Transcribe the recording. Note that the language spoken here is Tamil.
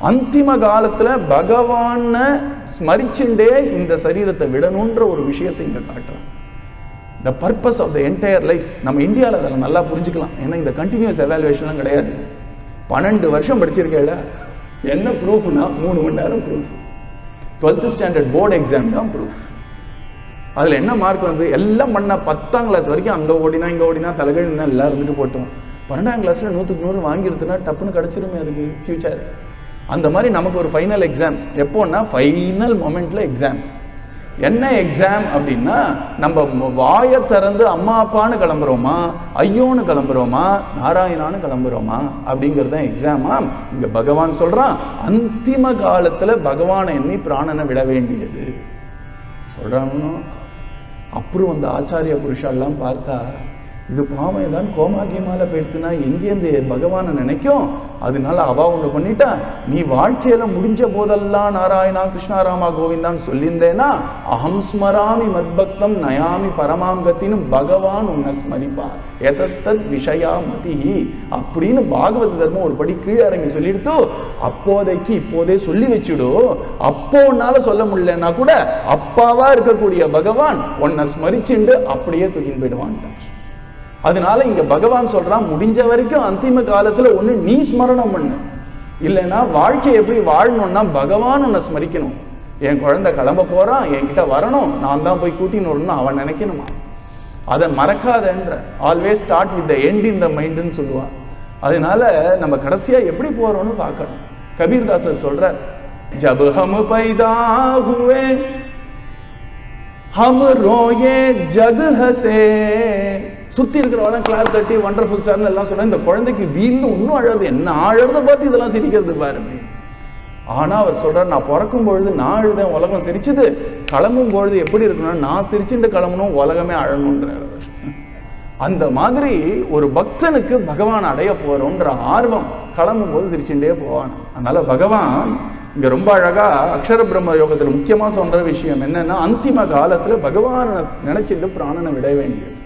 அந்திம காலத்துல பகவானை ஸ்மரிச்சுண்டே இந்த சரீரத்தை விடணுன்ற ஒரு விஷயத்தை இங்க காட்டுறான் the purpose of the entire life நம்ம இந்தியாவில் அதில் நல்லா புரிஞ்சுக்கலாம் ஏன்னா இந்த கண்டினியூஸ் எவாலுவேஷன்லாம் கிடையாது பன்னெண்டு வருஷம் படிச்சிருக்கேல என்ன ப்ரூஃப்னா மூணு மணி நேரம் proof twelfth standard board exam தான் ப்ரூஃப் அதில் என்ன மார்க் வந்து எல்லாம் பண்ண பத்தாம் கிளாஸ் வரைக்கும் அங்கே ஓடினா இங்கே ஓடினா தலைகள்னா எல்லாம் இருந்துட்டு போட்டோம் பன்னெண்டாம் கிளாஸில் நூற்றுக்கு நூறு வாங்கிடுதுன்னா டப்புன்னு கிடச்சிருமே அதுக்கு ஃப்யூச்சர் அந்த மாதிரி நமக்கு ஒரு ஃபைனல் எக்ஸாம் எப்போன்னா ஃபைனல் மொமெண்ட்ல எக்ஸாம் என்ன எக்ஸாம் அப்படின்னா நம்ம ம- வாயை திறந்து அம்மா அப்பான்னு கிளம்புறோமா ஐயோன்னு கிளம்புறோமா நாராயணான்னு கிளம்புறோமா அப்படிங்கிறது தான் எக்ஸாமா இங்க பகவான் சொல்றான் அந்திம காலத்துல பகவானை எண்ணி பிராணனை விட வேண்டியது சொல்றானோ அப்புறம் அந்த ஆச்சாரிய புருஷாலாம் பார்த்தா இது பாவம் ஏதான் கோமாகியமால போயிடுத்துனா எங்கேருந்து பகவானை நினைக்கும் அதனால அவ ஒன்று பண்ணிட்டா நீ வாழ்க்கையில முடிஞ்ச போதெல்லாம் நாராயணா கிருஷ்ணாராமா கோவிந்தான்னு சொல்லியிருந்தேனா அகம் ஸ்மராமி மத்பக்தம் நயாமி பரமாம் கத்தின்னு பகவான் உன்னை ஸ்மரிப்பார் எதஸ்தத் விஷயா மதிஹி அப்படின்னு பாகவத தர்மம் ஒரு படி கீழே இறங்கி சொல்லிடுத்து அப்போதைக்கு இப்போதே சொல்லி வச்சுடு அப்போ உன்னால சொல்ல முடியலன்னா கூட அப்பாவா இருக்கக்கூடிய பகவான் உன்னை ஸ்மரிச்சுண்டு அப்படியே தூக்கின்னு போயிடுவான்ட்டார் அதனால இங்க பகவான் சொல்றான் முடிஞ்ச வரைக்கும் அந்திம காலத்துல ஒண்ணு நீ ஸ்மரணம் பண்ணு இல்லைன்னா வாழ்க்கை எப்படி வாழணும்னா பகவான் உன்னை ஸ்மரிக்கணும் என் குழந்தை கிளம்ப போறான் என்கிட்ட வரணும் நான் தான் போய் கூட்டின்னு வரணும்னு அவன் நினைக்கணுமா அதை மறக்காதன்ற always start with the end in the மைண்டுன்னு சொல்லுவான் அதனால நம்ம கடைசியா எப்படி போறோம்னு பார்க்கணும் கபீர்தாசர் சொல்றார் ஜப் ஹம் பைதா ஹுவே ஹம் ரோயே ஜக் ஹசே சுத்தி இருக்கிறவங்க கிளாப் தட்டி வண்டர்ஃபுல் சார்னு எல்லாம் சொன்னா இந்த குழந்தைக்கு வீல்னு இன்னும் அழறது என்ன அழறத பார்த்து இதெல்லாம் சிரிக்கிறது பாரு அப்படின்னு ஆனா அவர் சொல்றார் நான் பிறக்கும் பொழுது நான் அழுதேன் உலகம் சிரிச்சுது கிளம்பும் பொழுது எப்படி இருக்கணும்னா நான் சிரிச்சுட்டு கிளம்பணும் உலகமே அழணுன்றார் அவர். அந்த மாதிரி ஒரு பக்தனுக்கு பகவான் அடைய போறோன்ற ஆர்வம் கிளம்பும் போது சிரிச்சுட்டே போவான் அதனால பகவான் இங்க ரொம்ப அழகா அக்ஷர பிரம்ம யோகத்துல முக்கியமா சொல்ற விஷயம் என்னன்னா அந்திம காலத்துல பகவானை நினைச்சிட்டு பிராணனை விட வேண்டியது